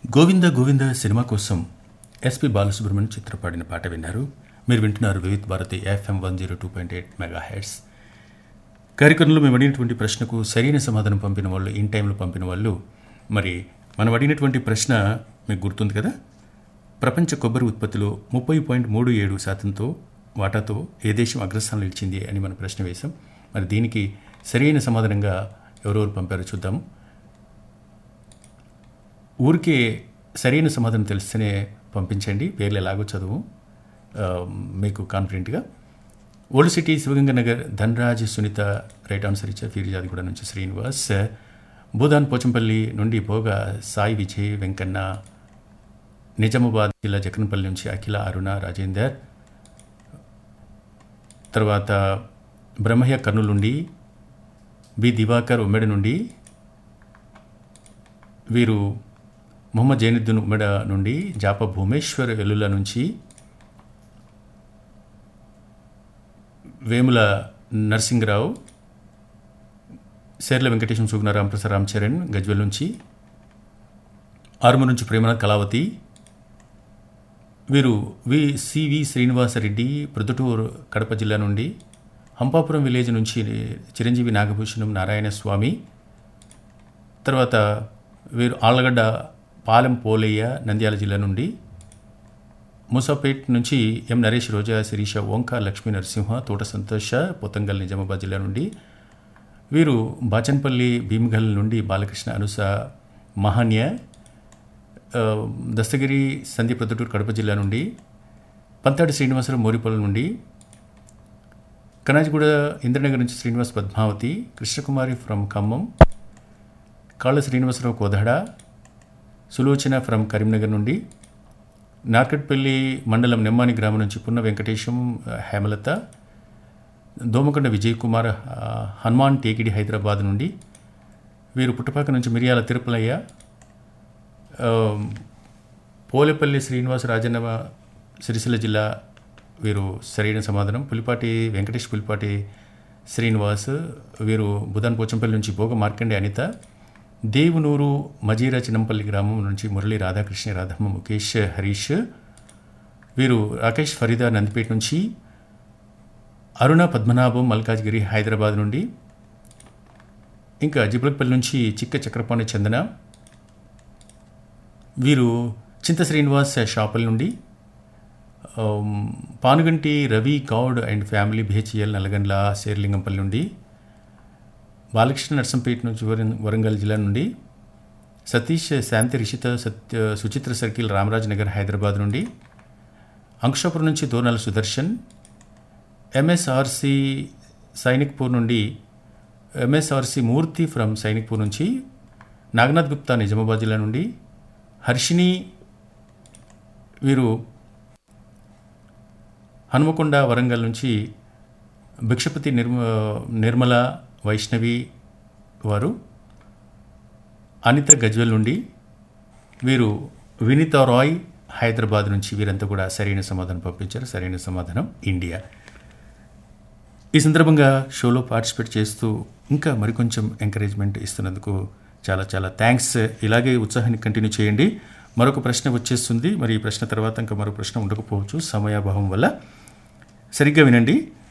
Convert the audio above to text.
Govinda Govinda cinema కోసం SP Balasubrahmanyam Chitra పాడిన పాట విన్నారు మీరు వింటున్నారు Vividh Bharati FM one zero two point eight mega heads కార్యక్రమంలో మేము అడిగినటువంటి ప్రశ్నకు సరైన సమాధానం పంపిన వాళ్ళు ఇన్ టైంలో పంపిన వాళ్ళు మరి మనం అడిగినటువంటి ప్రశ్న మీకు గుర్తుంది కదా ప్రపంచ కొబ్బరి ఉత్పత్తిలో ముప్పై పాయింట్ మూడు ఏడు శాతంతో వాటాతో ఏ దేశం అగ్రస్థానం నిలిచింది అని మన ప్రశ్న వేశాం మరి దీనికి సరైన సమాధానంగా ఎవరెవరు పంపారో చూద్దాం ఊరికే సరైన సమాధానం తెలిస్తేనే పంపించండి పేర్లు ఎలాగో చదువు ఆ, మీకు కాన్ఫిడెంట్గా old city Sivaganga Nagar Dhanraj Sunitha right answer ఇచ్చారు ఫిర్యాదిగూడ నుంచి శ్రీనివాస్ భూదాన్ పోచంపల్లి నుండి పోగా సాయి విజయ్ వెంకన్న నిజామాబాద్ జిల్లా జకన్పల్లి నుంచి అఖిల అరుణ రాజేందర్ తర్వాత బ్రహ్మయ్య కర్నూలు నుండి బి దివాకర్ ఉమ్మెడ నుండి వీరు మొహమ్మద్ జైనుద్దీన్ ఉమ్మెడ నుండి జాప భూమేశ్వర్ వెల్లుల నుంచి వేముల నరసింగరావు శేర్ల వెంకటేశం సుగుణ రామప్రసాద్ రామ్ చరణ్ గజ్వెల్ నుంచి ఆరుమ నుంచి ప్రేమనాథ్ కళావతి వీరు వి సివి శ్రీనివాసరెడ్డి ప్రొద్దుటూరు కడప జిల్లా నుండి హంపాపురం విలేజ్ నుంచి చిరంజీవి నాగభూషణం నారాయణ స్వామి తర్వాత వీరు ఆళ్ళగడ్డ పాలెం పోలయ్య నంద్యాల జిల్లా నుండి మూసాపేట్ నుంచి ఎం నరేష్ రోజా శిరీష ఓంకార్ లక్ష్మీ నరసింహ తోట సంతోష పొతంగల్ నిజామాబాద్ జిల్లా నుండి వీరు బాచన్పల్లి భీమగల్ నుండి బాలకృష్ణ అనుస మహాన్య ఆ, దస్తగిరి సందీప్ ప్రొద్దుటూరు కడప జిల్లా నుండి పంతాడి శ్రీనివాసరావు మోరిపల్లి నుండి కనాజిగూడ ఇంద్రనగర్ నుంచి శ్రీనివాస్ పద్మావతి కృష్ణకుమారి ఫ్రమ్ ఖమ్మం కాళ్ళ శ్రీనివాసరావు కోదాడ సులోచన ఫ్రమ్ కరీంనగర్ నుండి నార్కట్పల్లి మండలం నెమ్మాని గ్రామం నుంచి పున్న వెంకటేశం ఆ, హేమలత దోమకొండ విజయ్ కుమార్ ఆ, హనుమాన్ టేకిడి హైదరాబాద్ నుండి వీరు పుట్టపాక నుంచి మిరియాల తిరుపలయ్య ఆ, పోలేపల్లి శ్రీనివాస రాజన్న సిరిసిల్ల జిల్లా వీరు సరైన సమాధానం పులిపాటి వెంకటేష్ పులిపాటి శ్రీనివాస్ వీరు బుధాన్ పోచంపల్లి నుంచి భోగ మార్కండే అనిత దేవునూరు మజీరా చిన్నంపల్లి గ్రామం నుంచి మురళి రాధాకృష్ణ రాధమ్మ ముఖేష్ హరీష్ వీరు రాకేష్ ఫరీదా నందిపేట నుంచి అరుణ పద్మనాభం మల్కాజ్గిరి హైదరాబాద్ నుండి ఇంకా జిబ్లక్పల్లి నుంచి చిక్క చక్రపాణి చందన వీరు చింత శ్రీనివాస్ షాపల్ నుండి ఆమ్, Panuganti Ravi Goud and family BHEL Nallagandla Serilingampally నుండి బాలకృష్ణ నర్సంపేట నుంచి వరం- వరంగల్ జిల్లా నుండి సతీష్ శాంతి రిషిత సత్య సుచిత్ర సర్కిల్ రామరాజ్ నగర్ హైదరాబాద్ నుండి అంకుషాపురం నుంచి దోనాల సుదర్శన్ ఎంఎస్ఆర్సి సైనిక్పూర్ నుండి ఎంఎస్ఆర్సి మూర్తి ఫ్రమ్ సైనిక్పూర్ నుంచి నాగనాథ్ గుప్తా నిజామాబాద్ జిల్లా నుండి హర్షిని వీరు హనుమకొండ వరంగల్ నుంచి భిక్షపతి నిర్మ నిర్మల వైష్ణవి వారు అనిత గజ్వెల్ నుండి వీరు వినీత రాయ్ హైదరాబాద్ నుంచి వీరంతా కూడా సరైన సమాధానం పంపించారు సరైన సమాధానం ఇండియా ఈ సందర్భంగా షోలో పార్టిసిపేట్ చేస్తూ ఇంకా మరికొంచెం ఎంకరేజ్మెంట్ ఇస్తున్నందుకు చాలా చాలా థ్యాంక్స్ ఇలాగే ఉత్సాహాన్ని కంటిన్యూ చేయండి మరొక ప్రశ్న వచ్చేస్తుంది మరి ఈ ప్రశ్న తర్వాత ఇంకా మరో ప్రశ్న ఉండకపోవచ్చు సమయాభావం వల్ల సరిగ్గా వినండి